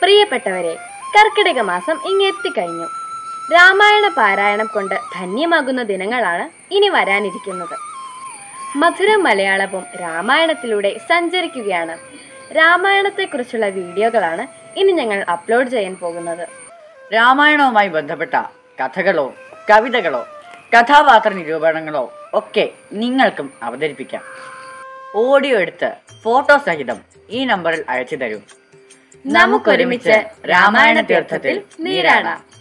പ്രിയപ്പെട്ടവരെ കർക്കിടക മാസം ഇങ്ങെത്തിക്കഴിഞ്ഞു രാമായണ പാരായണം കൊണ്ട് ധന്യമാകുന്ന ദിനങ്ങളാണ് ഇനി വരാനിരിക്കുന്നത് മധുരം മലയാളവും രാമായണത്തിലൂടെ സഞ്ചരിക്കുകയാണ് രാമായണത്തെക്കുറിച്ചുള്ള വീഡിയോകളാണ് ഇനി ഞങ്ങൾ അപ്ലോഡ് ചെയ്യാൻ പോകുന്നത് രാമായണവുമായി ബന്ധപ്പെട്ട കഥകളോ കവിതകളോ കഥാപാത്ര നിരൂപണങ്ങളോ ഒക്കെ നിങ്ങൾക്കും അവതരിപ്പിക്കാം ഓഡിയോ എടുത്ത് ഫോട്ടോ സഹിതം ഈ നമ്പറിൽ അയച്ചു തരൂ നമുക്കൊരുമിച്ച് രാമായണ തീർത്ഥത്തിൽ നീരാടാം